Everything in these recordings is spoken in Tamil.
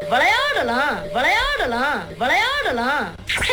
விளையாடலாம் விளையாடலாம் விளையாடலாம்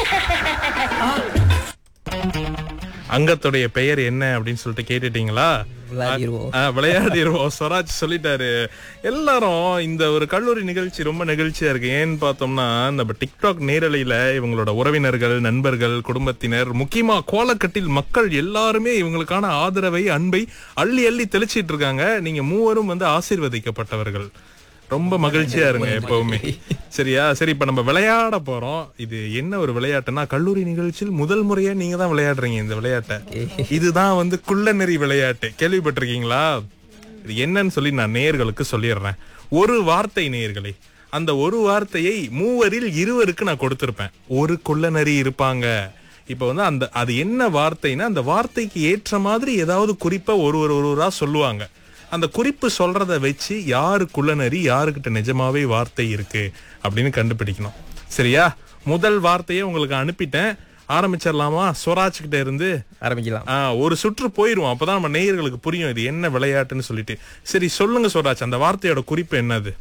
அங்கத்துடைய பெயர் என்ன அப்படின்னு சொல்லிட்டு கேட்டுட்டீங்களா விளையாடிருவோம். ஆ, விளையாடிருவோம் ஸ்வராஜ் சொல்லிட்டாரு எல்லாரும் இந்த ஒரு கல்லூரி நிகழ்ச்சி ரொம்ப நிகழ்ச்சியா இருக்கு ஏன்னு பார்த்தோம்னா நம்ம டிக்டாக் நேரலையில இவங்களோட உறவினர்கள் நண்பர்கள் குடும்பத்தினர் முக்கியமா கோலக்கட்டில் மக்கள் எல்லாருமே இவங்களுக்கான ஆதரவை அன்பை அள்ளி அள்ளி தெளிச்சிட்டு இருக்காங்க நீங்க மூவரும் வந்து ஆசீர்வதிக்கப்பட்டவர்கள் ரொம்ப மகிழ்ச்சியா இருங்க எப்பவுமே சரியா சரி இப்ப நம்ம விளையாட போறோம் இது என்ன ஒரு விளையாட்டுன்னா கல்லூரி நிகழ்ச்சியில் முதல் முறையா நீங்க தான் விளையாடுறீங்க இந்த விளையாட்டை இதுதான் வந்து குள்ளநெறி விளையாட்டு கேள்விப்பட்டிருக்கீங்களா இது என்னன்னு சொல்லி நான் நேயர்களுக்கு சொல்லிடுறேன் ஒரு வார்த்தை நேயர்களே அந்த ஒரு வார்த்தையை மூவரில் இருவருக்கு நான் கொடுத்திருப்பேன் ஒரு குள்ளநரி இருப்பாங்க இப்ப வந்து அந்த அது என்ன வார்த்தைன்னா அந்த வார்த்தைக்கு ஏற்ற மாதிரி ஏதாவது குறிப்பா ஒரு ஒரு ஒருவரா சொல்லுவாங்க அந்த குறிப்பு சொல்றத வச்சு யாரு குள்ளநரி யாருக்கிட்ட நிஜமாவே வார்த்தை இருக்கு அப்படின்னு கண்டுபிடிக்கணும் சரியா முதல் வார்த்தையை உங்களுக்கு அனுப்பிட்டேன் ஆரம்பிச்சிடலாமா ஸ்வராஜ் கிட்ட இருந்து ஆரம்பிக்கலாம் ஆ, ஒரு சுற்று போயிருவோம் அப்பதான் நம்ம நேயர்களுக்கு புரியும் இது என்ன விளையாட்டுன்னு சொல்லிட்டு சரி சொல்லுங்க ஸ்வராஜ் அந்த வார்த்தையோட குறிப்பு என்னது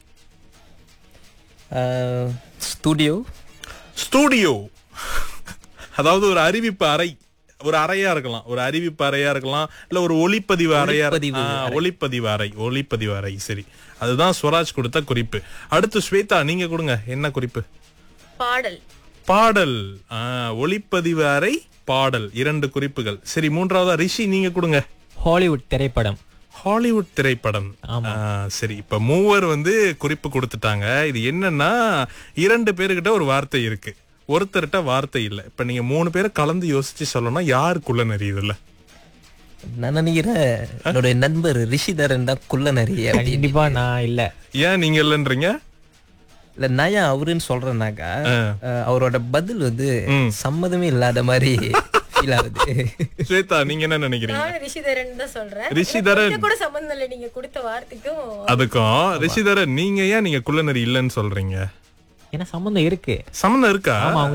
ஸ்டூடியோ ஸ்டூடியோ அதாவது ஒரு அறிவிப்பு அறை ஒரு அறையா இருக்கலாம் ஒரு அறிவிப்பு அறையா இருக்கலாம் இல்ல ஒரு ஒளிப்பதிவு அறையா ஒளிப்பதிவு ஆ, ஒளிப்பதிவு அறை ஒளிப்பதிவு அறை சரி அதுதான் ஸ்வராஜ் கொடுத்த குறிப்பு அடுத்து ஸ்வேதா நீங்க கொடுங்க என்ன குறிப்பு பாடல் பாடல் ஆ, ஒளிப்பதிவு அறை பாடல் இரண்டு குறிப்புகள் சரி மூன்றாவதா ரிஷி நீங்க கொடுங்க ஹாலிவுட் திரைப்படம் ஹாலிவுட் திரைப்படம் ஆ, சரி இப்ப மூவர் வந்து குறிப்பு கொடுத்துட்டாங்க இது என்னன்னா இரண்டு பேருக்கிட்ட ஒரு வார்த்தை இருக்கு ஒருத்தர்கிட்ட வார்த்தை இல்ல இப்ப நீங்க மூணு பேரை கலந்து யோசிச்சு சொல்லணும் யாருக்குள்ள நிறையுதுல்ல நான் நினைக்கிறேன் என்னோட நண்பர் ரிஷிதரன் தான் குள்ள நிறைய கண்டிப்பா நான் இல்ல ஏன் நீங்க இல்லைன்றீங்க இல்ல நான் ஏன் அவருன்னு சொல்றேன்னாக்கா அஹ், அவரோட பதில் வந்து சம்மதமே இல்லாத மாதிரி ஃபீல் ஆகுது ஸ்வேதா நீங்க என்ன நினைக்கிறீங்க நானும் ரிஷிதரன் தான் சொல்றேன் ரிஷிதரன். கொஞ்சம் கூட சம்பந்தம் இல்லை நீங்க கொடுத்த வார்த்தைக்கும் அதுக்கும் ரிஷிதரன் நீங்க ஏன் நீங்க குள்ளநரி இல்லைன்னு சொல்றீங்க ஏன்னா சம்பந்தம் இருக்கு சம்மந்தம் இருக்கா ஆமா அவங்க